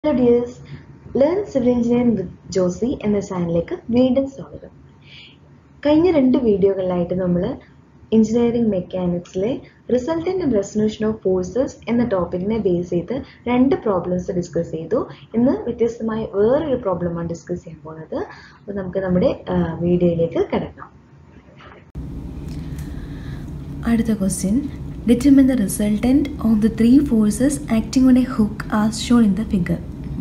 hello dears learn civil engineering with Josy എന്ന ചാനലിലേക്ക് വീണ്ടും സ്വാഗതം കഴിഞ്ഞ രണ്ട് വീഡിയോകളിലായിട്ട് നമ്മൾ എഞ്ചിനീയറിംഗ് മെക്കാനിക്സിലെ resultant and resolution of forces എന്ന ടോപ്പിക്കിനെ ബേസ് ചെയ്ത് രണ്ട് പ്രോബ്ലംസ് ഡിസ്കസ് ചെയ്തു ഇന്ന് വ്യത്യസ്തമായ വേറൊരു പ്രോബ്ലമാണ് ഡിസ്കസ് ചെയ്യാൻ പോകുന്നത് അപ്പോൾ നമുക്ക് നമ്മുടെ വീഡിയോയിലേക്ക് കിടക്കാം അടുത്ത question determine the resultant of the three forces acting on a hook as shown in the figure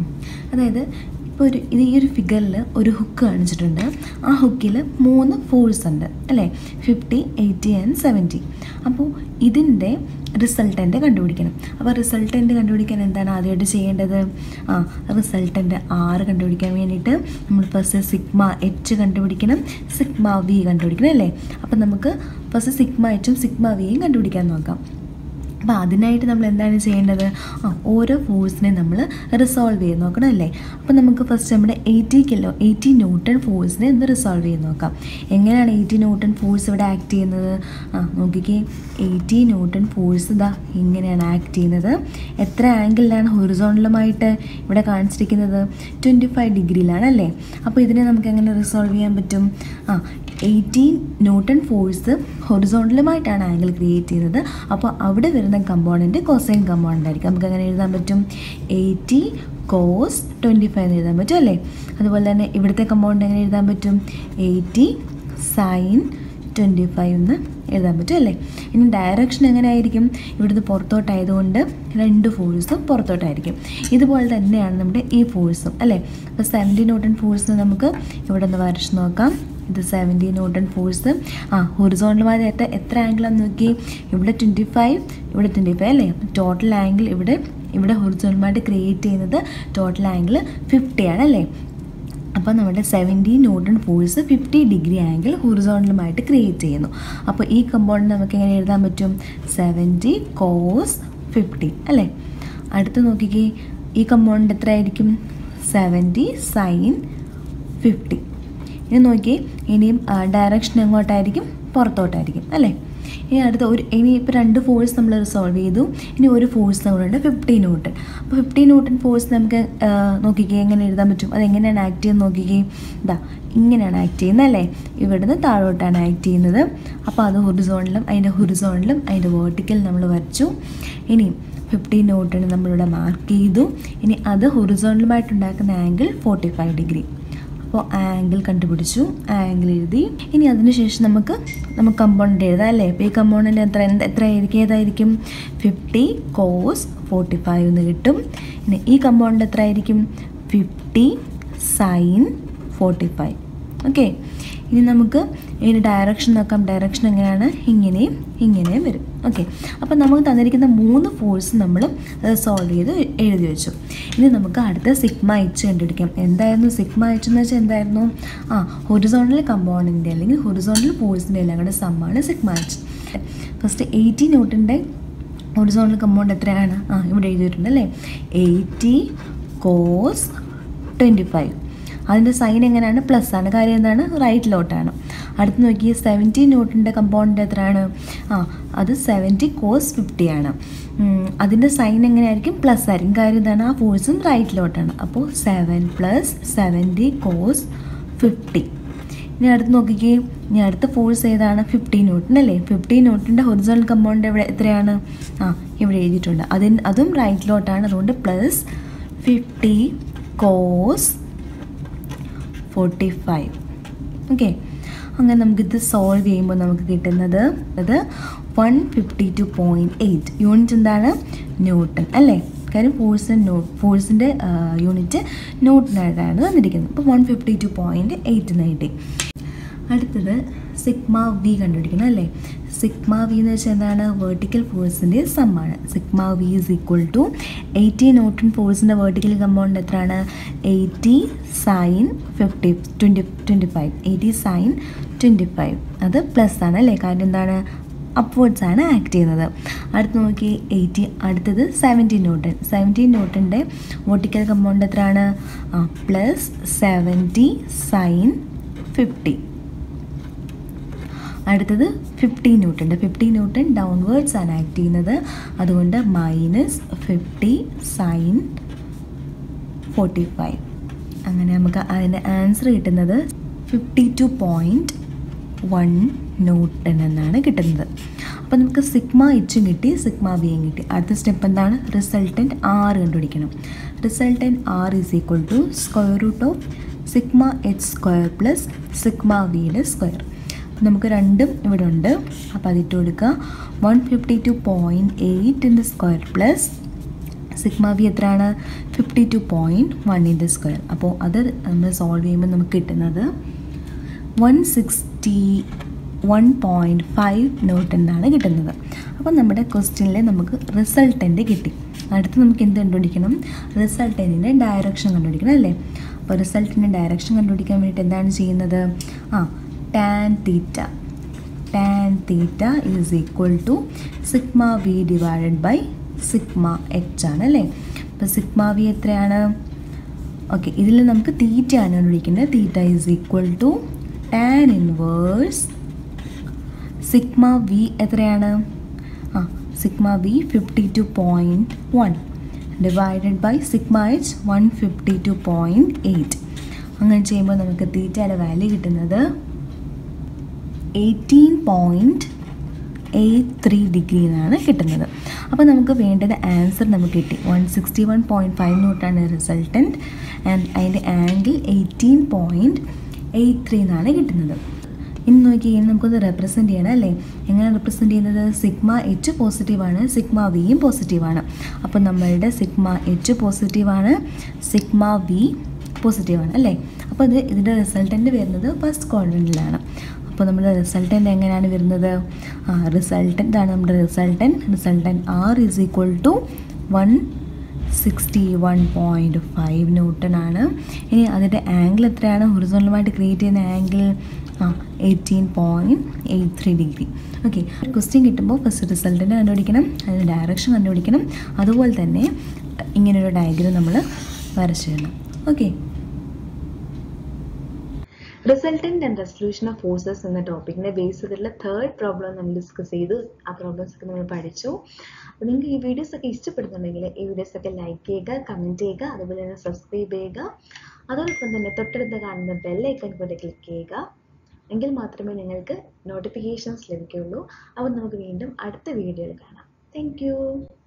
അതായത് ഇപ്പോൾ ഒരു ഇത് ഈ ഒരു ഫിഗറിൽ ഒരു ഹുക്ക് കാണിച്ചിട്ടുണ്ട് ആ ഹുക്കിൽ മൂന്ന് ഫോഴ്സ് ഉണ്ട് അല്ലേ ഫിഫ്റ്റി എയ്റ്റി ആൻഡ് സെവൻറ്റി അപ്പോൾ ഇതിൻ്റെ റിസൾട്ടൻ്റ് കണ്ടുപിടിക്കണം അപ്പോൾ റിസൾട്ടൻ്റ് കണ്ടുപിടിക്കാൻ എന്താണ് ആദ്യമായിട്ട് ചെയ്യേണ്ടത് ആ റിസൾട്ടൻ്റ് ആറ് കണ്ടുപിടിക്കാൻ വേണ്ടിയിട്ട് നമ്മൾ ഫസ്റ്റ് സിഗ്മ എച്ച് കണ്ടുപിടിക്കണം സിഗ്മ വി കണ്ടുപിടിക്കണം അല്ലേ അപ്പം നമുക്ക് ഫസ്റ്റ് സിഗ്മ എച്ചും സിഗ്മ വിയും കണ്ടുപിടിക്കാൻ നോക്കാം അപ്പോൾ അതിനായിട്ട് നമ്മൾ എന്താണ് ചെയ്യേണ്ടത് ആ ഓരോ ഫോഴ്സിനെ നമ്മൾ റിസോൾവ് ചെയ്ത് നോക്കണം അല്ലേ അപ്പോൾ നമുക്ക് ഫസ്റ്റ് നമ്മുടെ എയ്റ്റി കിലോ എയ്റ്റി ന്യൂട്ടൺ ഫോഴ്സിനെ ഒന്ന് റിസോൾവ് ചെയ്ത് നോക്കാം എങ്ങനെയാണ് എയ്റ്റി ന്യൂട്ടൺ ഫോഴ്സ് ഇവിടെ ആക്ട് ചെയ്യുന്നത് ആ നോക്കിക്കേ എയ്റ്റി ന്യൂട്ടൺ ഫോഴ്സ് ഇതാ ഇങ്ങനെയാണ് ആക്ട് ചെയ്യുന്നത് എത്ര ആംഗിളിലാണ് ഹൊറിസോണലുമായിട്ട് ഇവിടെ കാണിച്ചിരിക്കുന്നത് ട്വൻറ്റി ഫൈവ് ഡിഗ്രിയിലാണ് അല്ലേ അപ്പോൾ ഇതിനെ നമുക്ക് എങ്ങനെ റിസോൾവ് ചെയ്യാൻ പറ്റും ആ എയ്റ്റീൻ ന്യൂട്ടൺ ഫോഴ്സ് ഹൊറിസോണ്ടലുമായിട്ടാണ് ആംഗിൾ ക്രിയേറ്റ് ചെയ്യുന്നത് അപ്പോൾ അവിടെ വരുന്ന കമ്പോണൻറ്റ് കൊസൈൻ കമ്പോണൻ്റ് ആയിരിക്കും നമുക്ക് അങ്ങനെ എഴുതാൻ പറ്റും എയ്റ്റി കോസ് ട്വൻറ്റി ഫൈവ് എന്ന് എഴുതാൻ പറ്റും അല്ലേ അതുപോലെ തന്നെ ഇവിടുത്തെ കമ്പോണൻ്റ് എങ്ങനെ എഴുതാൻ പറ്റും എയ്റ്റി സൈൻ ട്വൻറ്റി ഫൈവ് എന്ന് എഴുതാൻ പറ്റും അല്ലേ ഇനി ഡയറക്ഷൻ എങ്ങനെയായിരിക്കും ഇവിടുന്ന് പുറത്തോട്ടായതുകൊണ്ട് രണ്ട് ഫോഴ്സും പുറത്തോട്ടായിരിക്കും ഇതുപോലെ തന്നെയാണ് നമ്മുടെ ഈ ഫോഴ്സും അല്ലേ അപ്പോൾ സെവൻറ്റി ന്യൂട്ടൺ ഫോഴ്സ് നമുക്ക് ഇവിടെ നിന്ന് വരച്ച് നോക്കാം ഇത് സെവൻറ്റി ന്യൂട്ടൺ ഫോഴ്സ് ആ ഹൊറിസോണ്ടലുമായി എത്ര എത്ര ആംഗിളാന്ന് നോക്കി ഇവിടെ ട്വൻറ്റി ഫൈവ് ഇവിടെ ട്വൻറ്റി ഫൈവ് അല്ലേ ടോട്ടൽ ആംഗിൾ ഇവിടെ ഇവിടെ ഹൊറിസോണ്ടലുമായിട്ട് ക്രിയേറ്റ് ചെയ്യുന്നത് ടോട്ടൽ ആംഗിൾ ഫിഫ്റ്റി ആണ് അല്ലേ അപ്പോൾ നമ്മുടെ seventy newton force fifty degree angle ഹൊറിസോണ്ടലുമായിട്ട് ക്രിയേറ്റ് ചെയ്യുന്നു അപ്പോൾ ഈ കമ്പോണൻറ്റ് നമുക്ക് എങ്ങനെ എഴുതാൻ പറ്റും സെവൻറ്റി കോസ് ഫിഫ്റ്റി അല്ലേ അടുത്ത് നോക്കിക്കേ ഈ കമ്പോണൻറ്റ് എത്ര ആയിരിക്കും സെവൻറ്റി സൈൻ ഫിഫ്റ്റി ഇനി നോക്കി ഇനിയും ഡയറക്ഷൻ എങ്ങോട്ടായിരിക്കും പുറത്തോട്ടായിരിക്കും അല്ലേ ഇനി അടുത്ത ഒരു ഇനി ഇപ്പോൾ രണ്ട് ഫോഴ്സ് നമ്മൾ റിസോൾവ് ചെയ്തു ഇനി ഒരു ഫോഴ്സ് നമ്മളുണ്ട് ഫിഫ്റ്റി ന്യൂട്ടൺ അപ്പോൾ ഫിഫ്റ്റി ന്യൂട്ടൺ ഫോഴ്സ് നമുക്ക് നോക്കിക്കേ എങ്ങനെ എഴുതാൻ പറ്റും അത് എങ്ങനെയാണ് ആക്ട് ചെയ്യുന്നത് നോക്കിക്കേ ഇതാ ഇങ്ങനെയാണ് ആക്ട് ചെയ്യുന്നത് അല്ലേ ഇവിടുന്ന് താഴോട്ടാണ് ആക്ട് ചെയ്യുന്നത് അപ്പോൾ അത് ഹൊറിസോണിലും അതിൻ്റെ ഹൊറിസോണിലും അതിൻ്റെ വേർട്ടിക്കൽ നമ്മൾ വരച്ചു ഇനി ഫിഫ്റ്റി ന്യൂട്ടൺ നമ്മളിവിടെ മാർക്ക് ചെയ്തു ഇനി അത് ഹൊറിസോണലുമായിട്ടുണ്ടാക്കുന്ന ആംഗിൾ ഫോർട്ടി ഫൈവ് ഡിഗ്രി അപ്പോൾ ആംഗിൾ കണ്ടുപിടിച്ചു ആംഗിൾ എഴുതി ഇനി അതിനുശേഷം നമുക്ക് നമുക്ക് കമ്പോണൻ്റ് എഴുതാം അല്ലേ അപ്പോൾ ഈ കമ്പോണൻ്റ് എത്ര എത്ര ആയിരിക്കും ഏതായിരിക്കും ഫിഫ്റ്റി കോസ് ഫോർട്ടി ഫൈവ് എന്ന് കിട്ടും ഇനി ഈ കമ്പോണൻ്റ് എത്ര ആയിരിക്കും fifty sine forty five okay ഇനി നമുക്ക് ഇതിന് ഡയറക്ഷൻ നോക്കാം ഡയറക്ഷൻ എങ്ങനെയാണ് ഇങ്ങനെയും ഇങ്ങനെയും വരും ഓക്കെ അപ്പോൾ നമുക്ക് തന്നിരിക്കുന്ന മൂന്ന് ഫോഴ്സ് നമ്മൾ സോൾവ് ചെയ്ത് എഴുതി വെച്ചു ഇനി നമുക്ക് അടുത്ത സിഗ്മ എച്ച് കണ്ടുപിടിക്കാം എന്തായിരുന്നു സിഗ്മ എച്ച് എന്ന് വെച്ചാൽ എന്തായിരുന്നു ആ ഹൊറിസോണ്ടൽ കമ്പോണൻ്റ് അല്ലെങ്കിൽ ഹൊറിസോണ്ടൽ ഫോഴ്സിൻ്റെ എല്ലാം കൂടെ സമ്മാണ് സിഗ്മ എച്ച് ഫസ്റ്റ് എയ്റ്റി ന്യൂട്ടൻ്റെ ഹൊറിസോണ്ടൽ കമ്പൗണ്ട് എത്രയാണ് ആ ഇവിടെ എഴുതിയിട്ടുണ്ട് അല്ലേ എയ്റ്റി കോസ് ട്വൻറ്റി ഫൈവ് അതിൻ്റെ സൈൻ എങ്ങനെയാണ് പ്ലസ് ആണ് കാര്യം എന്താണ് റൈറ്റിലോട്ടാണ് അടുത്ത് നോക്കി സെവൻറ്റി ന്യൂട്ടൻ്റെ കമ്പൗണ്ട് എത്രയാണ് ആ അത് സെവൻറ്റി കോസ് ഫിഫ്റ്റി ആണ് അതിൻ്റെ സൈൻ എങ്ങനെയായിരിക്കും പ്ലസ് ആയിരിക്കും കാര്യം എന്താണ് ആ ഫോഴ്സും റൈറ്റിലോട്ടാണ് അപ്പോൾ seven plus seventy cos fifty ഇനി അടുത്ത് നോക്കിക്കേ ഇനി അടുത്ത ഫോഴ്സ് ഏതാണ് ഫിഫ്റ്റി ന്യൂട്ടൺ അല്ലേ ഫിഫ്റ്റി ന്യൂട്ടൻ്റെ ഹൊറിസോണൽ കമ്പൗണ്ട് എവിടെ എത്രയാണ് ആ ഇവിടെ എഴുതിയിട്ടുണ്ട് അതിന് അതും റൈറ്റിലോട്ടാണ് അതുകൊണ്ട് plus fifty cos forty five okay അങ്ങനെ നമുക്കിത് സോൾവ് ചെയ്യുമ്പോൾ നമുക്ക് കിട്ടുന്നത് അത് one fifty two point eight unit എന്താണ് ന്യൂട്ടൺ അല്ലേ കാര്യം ഫോഴ്സ് ന്യൂ ഫോഴ്സിൻ്റെ യൂണിറ്റ് ന്യൂട്ടനായിട്ടാണ് തന്നിരിക്കുന്നത് അപ്പോൾ one fifty two point eight എന്ന് കിട്ടി അടുത്തത് സിഗ്മ വി കണ്ടുപിടിക്കണം അല്ലേ സിഗ്മ വി എന്ന് വെച്ചാൽ എന്താണ് വേർട്ടിക്കൽ ഫോഴ്സിൻ്റെ സമ്മാണ് sigma V is equal to eighty newton ഫോഴ്സിൻ്റെ വേർട്ടിക്കൽ കമ്പൗണ്ട് എത്രയാണ് eighty sine fifty twenty twenty five eighty sine twenty five അത് പ്ലസ് ആണ് അല്ലേ കാര്യം എന്താണ് അപ്വേർഡ്സ് ആണ് ആക്ട് ചെയ്യുന്നത് അടുത്ത് നോക്കി എയ്റ്റി അടുത്തത് സെവൻറ്റി ന്യൂട്ടൺ സെവൻറ്റി ന്യൂട്ടൻ്റെ വേർട്ടിക്കൽ കമ്പൗണ്ട് എത്രയാണ് ആ പ്ലസ് സെവൻറ്റി സൈൻ ഫിഫ്റ്റി അടുത്തത് ഫിഫ്റ്റി ന്യൂട്ടൻ്റെ ഫിഫ്റ്റി ന്യൂട്ടൺ ഡൗൺവേർഡ്സ് ആണ് ആക്ട് ചെയ്യുന്നത് അതുകൊണ്ട് minus fifty sine forty five അങ്ങനെ നമുക്ക് അതിൻ്റെ ആൻസർ കിട്ടുന്നത് fifty two point one newton എന്നാണ് കിട്ടുന്നത് അപ്പോൾ നമുക്ക് സിഗ്മ എച്ചും കിട്ടി സിഗ്മ വിയും കിട്ടി അടുത്ത സ്റ്റെപ്പ് എന്താണ് റിസൾട്ടൻറ്റ് ആർ കണ്ടുപിടിക്കണം resultant R is equal to square root of sigma H square plus sigma വിയുടെ സ്ക്വയർ നമുക്ക് രണ്ടും ഇവിടെ ഉണ്ട് അപ്പോൾ അതിട്ട് കൊടുക്കുക വൺ ഫിഫ്റ്റി ടു പോയിൻറ്റ് എയ്റ്റിൻ്റെ സ്ക്വയർ പ്ലസ് സിഗ്മ വി എത്രയാണ് ഫിഫ്റ്റി ടു പോയിൻറ്റ് വണ്ണിൻ്റെ സ്ക്വയർ അപ്പോൾ അത് നമ്മൾ സോൾവ് ചെയ്യുമ്പോൾ നമുക്ക് കിട്ടുന്നത് one sixty one point five newton എന്നാണ് കിട്ടുന്നത് അപ്പോൾ നമ്മുടെ ക്വസ്റ്റ്യനിൽ നമുക്ക് റിസൾട്ടൻ്റ് കിട്ടി അടുത്ത് നമുക്ക് എന്ത് കണ്ടുപിടിക്കണം റിസൾട്ടൻറ്റിൻ്റെ ഡയറക്ഷൻ കണ്ടുപിടിക്കണം അല്ലേ അപ്പോൾ റിസൾട്ടിൻ്റെ ഡയറക്ഷൻ കണ്ടുപിടിക്കാൻ വേണ്ടിയിട്ട് എന്താണ് ചെയ്യുന്നത് ആ tan theta tan theta is equal to sigma V divided by sigma H ആണ് അല്ലേ അപ്പോൾ സിഗ്മ വി എത്രയാണ് ഓക്കെ ഇതിൽ നമുക്ക് തീറ്റയാണ് കണ്ടുപിടിക്കുന്നത് theta is equal to tan inverse sigma V എത്രയാണ് ആ sigma V fifty two point one divided by sigma H one fifty two point eight അങ്ങനെ ചെയ്യുമ്പോൾ നമുക്ക് തീറ്റയുടെ വാല്യൂ കിട്ടുന്നത് eighteen point eight three degree എന്നാണ് കിട്ടുന്നത് അപ്പോൾ നമുക്ക് വേണ്ടത് ആൻസർ നമുക്ക് കിട്ടി one sixty one point five നോട്ടാണ് റിസൾട്ടൻറ്റ് ആൻഡ് അതിൻ്റെ angle eighteen point eight three എന്നാണ് കിട്ടുന്നത് ഇനി നോക്കി നമുക്കൊന്ന് റെപ്രസെൻറ്റ് ചെയ്യണം അല്ലേ എങ്ങനെ റെപ്രസെൻറ്റ് ചെയ്യുന്നത് സിഗ്മ എച്ച് പോസിറ്റീവാണ് സിഗ്മ വിയും പോസിറ്റീവാണ് അപ്പോൾ നമ്മളുടെ സിഗ്മ എച്ച് പോസിറ്റീവാണ് സിഗ്മ വി പോസിറ്റീവാണ് അല്ലേ അപ്പോൾ ഇത് ഇതിൻ്റെ റിസൾട്ടൻ്റ് വരുന്നത് ഫസ്റ്റ് ക്വാഡ്രൻറ്റിലാണ് അപ്പോൾ നമ്മുടെ റിസൾട്ടൻ്റ് എങ്ങനെയാണ് വരുന്നത് ആ റിസൾട്ടൻ്റ് ആണ് നമ്മുടെ resultant resultant R is equal to one sixty one point five newton ആണ് ഇനി അതിൻ്റെ ആംഗിൾ എത്രയാണ് ഹൊറിസോണലുമായിട്ട് ക്രിയേറ്റ് ചെയ്യുന്ന ആംഗിൾ ആ eighteen point eight three degree okay question കിട്ടുമ്പോൾ ഫസ്റ്റ് റിസൾട്ടിനെ കണ്ടുപിടിക്കണം അതിൻ്റെ ഡയറക്ഷൻ കണ്ടുപിടിക്കണം അതുപോലെ തന്നെ ഇങ്ങനൊരു ഡയഗ്രം നമ്മൾ വരച്ചിടണം okay resultant and resolution of forces എന്ന ടോപ്പിക്കിനെ ബേസ് ചെയ്തിട്ടുള്ള തേർഡ് പ്രോബ്ലം നമ്മൾ ഡിസ്കസ് ചെയ്തു ആ പ്രോബ്ലംസ് ഒക്കെ നമ്മൾ പഠിച്ചു അപ്പോൾ നിങ്ങൾക്ക് ഈ വീഡിയോസ് ഒക്കെ ഇഷ്ടപ്പെടുന്നുണ്ടെങ്കിൽ ഈ വീഡിയോസ് ഒക്കെ ലൈക്ക് ചെയ്യുക കമൻറ്റ് ചെയ്യുക അതുപോലെ തന്നെ സബ്സ്ക്രൈബ് ചെയ്യുക അതോടൊപ്പം തന്നെ തൊട്ടടുത്ത് കാണുന്ന ബെല്ലൈക്കൺ കൂടെ ക്ലിക്ക് ചെയ്യുക എങ്കിൽ മാത്രമേ നിങ്ങൾക്ക് നോട്ടിഫിക്കേഷൻസ് ലഭിക്കുകയുള്ളൂ അപ്പോൾ നമുക്ക് വീണ്ടും അടുത്ത വീഡിയോയിൽ കാണാം താങ്ക്